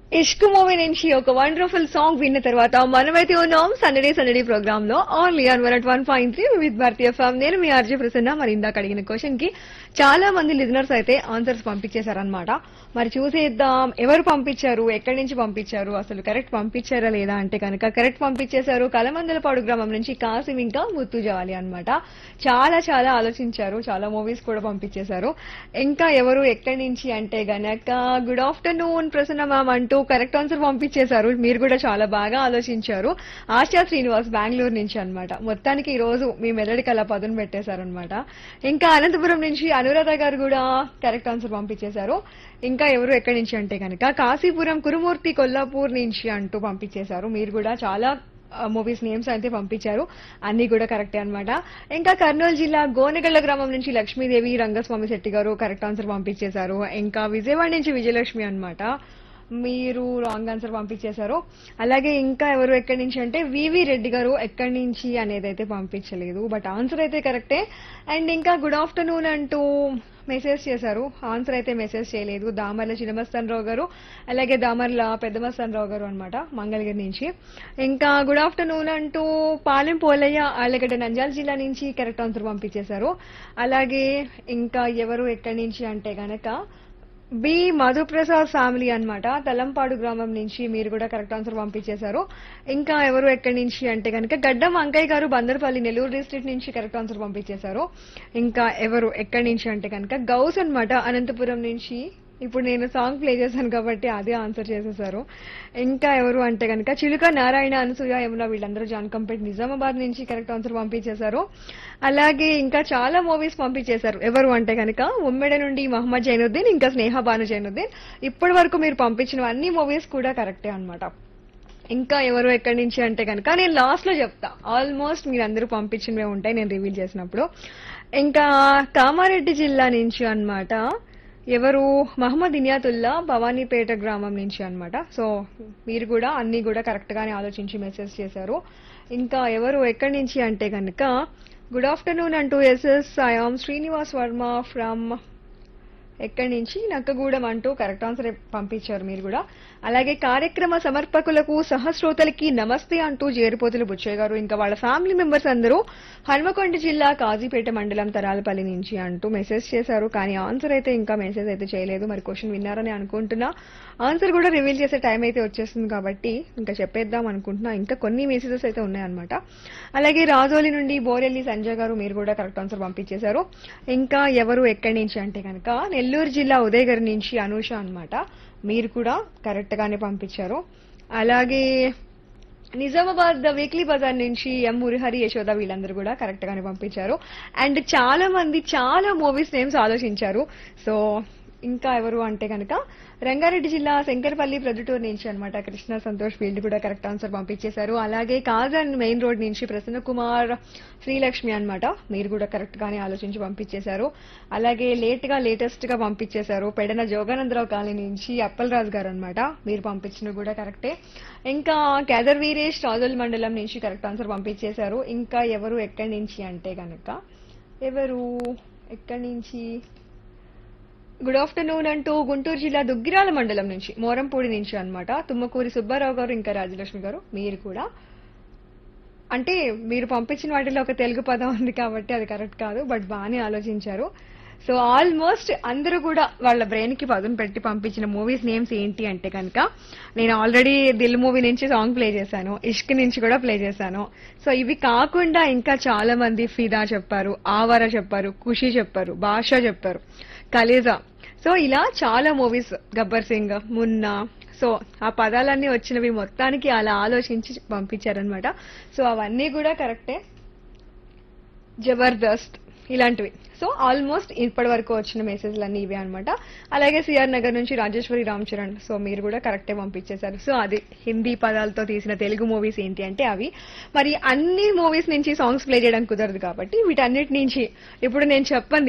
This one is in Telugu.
ఇష్క్ మూవీ నుంచి ఒక వండర్ఫుల్ సాంగ్ విన్న తర్వాత మనమైతే ఉన్నాం సండే సండే ప్రోగ్రామ్ లో only on one one point three with భారతీయ ఫామ్ నేను మీ ఆర్జే ప్రసన్న మరి ఇందాక అడిగిన క్వశ్చన్ కి చాలా మంది లిజనర్స్ అయితే ఆన్సర్స్ పంపించేశారనమాట మరి చూసేద్దాం ఎవరు పంపించారు ఎక్కడి నుంచి పంపించారు అసలు కరెక్ట్ పంపించారా లేదా అంటే కనుక కరెక్ట్ పంపించేశారు కలమందలపాడు గ్రామం నుంచి కాసిం ఇంకా ముత్తు జాలి అన్నమాట చాలా చాలా ఆలోచించారు చాలా మూవీస్ కూడా పంపించేశారు ఇంకా ఎవరు ఎక్కడి నుంచి అంటే గనక గుడ్ ఆఫ్టర్నూన్ ప్రసన్న మ్యామ్ అంటూ కరెక్ట్ ఆన్సర్ పంపించేశారు మీరు కూడా చాలా బాగా ఆలోచించారు ఆశా శ్రీనివాస్ బెంగళూరు నుంచి అన్నమాట మొత్తానికి ఈ రోజు మీ మెదడికి అలా పదును పెట్టేశారనమాట ఇంకా అనంతపురం నుంచి అనురాధ గారు కూడా కరెక్ట్ ఆన్సర్ పంపించేశారు ఇంకా ఎవరు ఎక్కడి నుంచి అంటే కనుక కాశీపురం కురుమూర్తి కొల్లాపూర్ నుంచి అంటూ పంపించేశారు మీరు కూడా చాలా మూవీస్ నేమ్స్ అయితే పంపించారు అన్ని కూడా కరెక్టే అన్నమాట ఇంకా కర్నూలు జిల్లా గోనెగళ్ల గ్రామం నుంచి లక్ష్మీదేవి రంగస్వామి శెట్టి గారు కరెక్ట్ ఆన్సర్ పంపించేశారు ఇంకా విజయవాడ నుంచి విజయలక్ష్మి అన్నమాట మీరు రాంగ్ ఆన్సర్ పంపించేశారు అలాగే ఇంకా ఎవరు ఎక్కడి నుంచి అంటే వివి రెడ్డి గారు ఎక్కడి నుంచి అనేది అయితే పంపించలేదు బట్ ఆన్సర్ అయితే కరెక్టే అండ్ ఇంకా గుడ్ ఆఫ్టర్నూన్ అంటూ మెసేజ్ చేశారు ఆన్సర్ అయితే మెసేజ్ చేయలేదు దామర్ల చిన్నమస్తాన్ రావు గారు అలాగే దామర్ల పెద్దమస్తాన్ రావు గారు అనమాట మంగళగిరి నుంచి ఇంకా గుడ్ ఆఫ్టర్నూన్ అంటూ పాలెం పోలయ్య ఆలగడ్డ నంద్యాల జిల్లా నుంచి కరెక్ట్ ఆన్సర్ పంపించేశారు అలాగే ఇంకా ఎవరు ఎక్కడి నుంచి అంటే గనక బి మధుప్రసాద్ ఫ్యామిలీ అన్నమాట తలంపాడు గ్రామం నుంచి మీరు కూడా కరెక్ట్ ఆన్సర్ పంపించేశారు ఇంకా ఎవరు ఎక్కడి నుంచి అంటే కనుక గడ్డం అంకయ్య గారు బందర్పల్లి నెల్లూరు డిస్ట్రిక్ట్ నుంచి కరెక్ట్ ఆన్సర్ పంపించేశారు ఇంకా ఎవరు ఎక్కడి నుంచి అంటే కనుక గౌస్ అన్నమాట అనంతపురం నుంచి ఇప్పుడు నేను సాంగ్ ప్లే చేశాను కాబట్టి అదే ఆన్సర్ చేసేసారు ఇంకా ఎవరు అంటే కనుక చిలుక నారాయణ అనసూయ యమున వీళ్ళందరూ జాన్కంపేట్ నిజామాబాద్ నుంచి కరెక్ట్ ఆన్సర్ పంపించేశారు అలాగే ఇంకా చాలా మూవీస్ పంపించేశారు ఎవరు అంటే కనుక ఉమ్మెడ నుండి మహమ్మద్ జైనుద్దీన్ ఇంకా స్నేహ బాను జైనుద్దీన్ ఇప్పటి వరకు మీరు పంపించిన అన్ని మూవీస్ కూడా కరెక్టే అన్నమాట ఇంకా ఎవరు ఎక్కడి నుంచి అంటే కనుక నేను లాస్ట్ లో చెప్తా ఆల్మోస్ట్ మీరు అందరూ పంపించినవే ఉంటాయి నేను రివీల్ చేసినప్పుడు ఇంకా కామారెడ్డి జిల్లా నుంచి అన్నమాట ఎవరు మహమ్మద్ ఇనియాతుల్లా భవానీపేట గ్రామం నుంచి అన్నమాట సో మీరు కూడా అన్ని కూడా కరెక్ట్ గానే ఆలోచించి మెసేజ్ చేశారు ఇంకా ఎవరు ఎక్కడి నుంచి అంటే కనుక గుడ్ ఆఫ్టర్నూన్ అంటూ SS I am Srinivas Varma from ఎక్కడి నుంచి నక్కగూడెం అంటూ కరెక్ట్ ఆన్సర్ పంపించారు మీరు కూడా అలాగే కార్యక్రమ సమర్పకులకు సహస్రోతలకి నమస్తే అంటూ జేరిపోతుల బుచ్చయ్య గారు ఇంకా వాళ్ళ ఫ్యామిలీ మెంబర్స్ అందరూ హన్మకొండ జిల్లా కాజీపేట మండలం తరాలపల్లి నుంచి అంటూ మెసేజ్ చేశారు కానీ ఆన్సర్ అయితే ఇంకా మెసేజ్ అయితే చేయలేదు మరి క్వశ్చన్ విన్నారని అనుకుంటున్నా ఆన్సర్ కూడా రివీల్ చేసే టైం అయితే వచ్చేస్తుంది కాబట్టి ఇంకా చెప్పేద్దాం అనుకుంటున్నా ఇంకా కొన్ని మెసేజెస్ అయితే ఉన్నాయన్నమాట అలాగే రాజోలి నుండి బోరెల్లి సంజయ్ గారు మీరు కూడా కరెక్ట్ ఆన్సర్ పంపించేశారు ఇంకా ఎవరు ఎక్కడి నుంచి అంటే కనుక నెల్లూరు జిల్లా ఉదయగిరి నుంచి అనూష అన్నమాట మీరు కూడా కరెక్ట్ గానే పంపించారు అలాగే నిజామాబాద్ వీక్లీ బజార్ నుంచి ఎం మురిహరి యశోద వీళ్ళందరూ కూడా కరెక్ట్ గానే పంపించారు అండ్ చాలా మంది చాలా మూవీస్ నేమ్స్ ఆలోచించారు సో ఇంకా ఎవరు అంటే కనుక రంగారెడ్డి జిల్లా శంకరపల్లి ప్రొద్దుటూరు నుంచి అన్నమాట కృష్ణ సంతోష్ వీళ్ళు కూడా కరెక్ట్ ఆన్సర్ పంపించేశారు అలాగే కాజన్ మెయిన్ రోడ్ నుంచి ప్రసన్న కుమార్ శ్రీలక్ష్మి అన్నమాట మీరు కూడా కరెక్ట్ గానే ఆలోచించి పంపించేశారు అలాగే లేట్ గా లేటెస్ట్ గా పంపించేశారు పెడన జోగానందరావు కాలనీ నుంచి అప్పలరాజు గారు అన్నమాట మీరు పంపించినవి కూడా కరెక్టే ఇంకా కేదర్ వీరేష్ రాజుల్ మండలం నుంచి కరెక్ట్ ఆన్సర్ పంపించేశారు ఇంకా ఎవరు ఎక్కడి నుంచి అంటే కనుక ఎవరు ఎక్కడి నుంచి గుడ్ ఆఫ్టర్నూన్ అంటూ గుంటూరు జిల్లా దుగ్గిరాల మండలం నుంచి మోరంపూడి నుంచి అన్నమాట తుమ్మకూరి సుబ్బారావు గారు ఇంకా రాజలక్ష్మి గారు మీరు కూడా అంటే మీరు పంపించిన వాటిలో ఒక తెలుగు పదం ఉంది కాబట్టి అది కరెక్ట్ కాదు బట్ బాగానే ఆలోచించారు సో ఆల్మోస్ట్ అందరూ కూడా వాళ్ళ బ్రెయిన్ కి పదును పెట్టి పంపించిన మూవీస్ నేమ్స్ ఏంటి అంటే కనుక నేను ఆల్రెడీ దిల్ మూవీ నుంచి సాంగ్ ప్లే చేశాను ఇష్క్ నుంచి కూడా ప్లే చేశాను సో ఇవి కాకుండా ఇంకా చాలా మంది ఫిదా చెప్పారు ఆవార చెప్పారు ఖుషి చెప్పారు భాష చెప్పారు కలేజా సో ఇలా చాలా మూవీస్ గబ్బర్ సింగ్ మున్నా సో ఆ పదాలన్నీ వచ్చినవి మొత్తానికి అలా ఆలోచించి పంపించారనమాట సో అవన్నీ కూడా కరెక్టే జబర్దస్త్ ఇలాంటివి సో ఆల్మోస్ట్ ఇప్పటి వరకు వచ్చిన మెసేజ్లు అన్ని ఇవే అనమాట అలాగే సిఆర్ నగర్ నుంచి రాజేశ్వరి రామ్ చరణ్ సో మీరు కూడా కరెక్టే పంపించేశారు సో అది హిందీ పదాలతో తీసిన తెలుగు మూవీస్ ఏంటి అంటే అవి మరి అన్ని మూవీస్ నుంచి సాంగ్స్ ప్లే చేయడం కుదరదు కాబట్టి వీటన్నిటి నుంచి ఇప్పుడు నేను చెప్పండి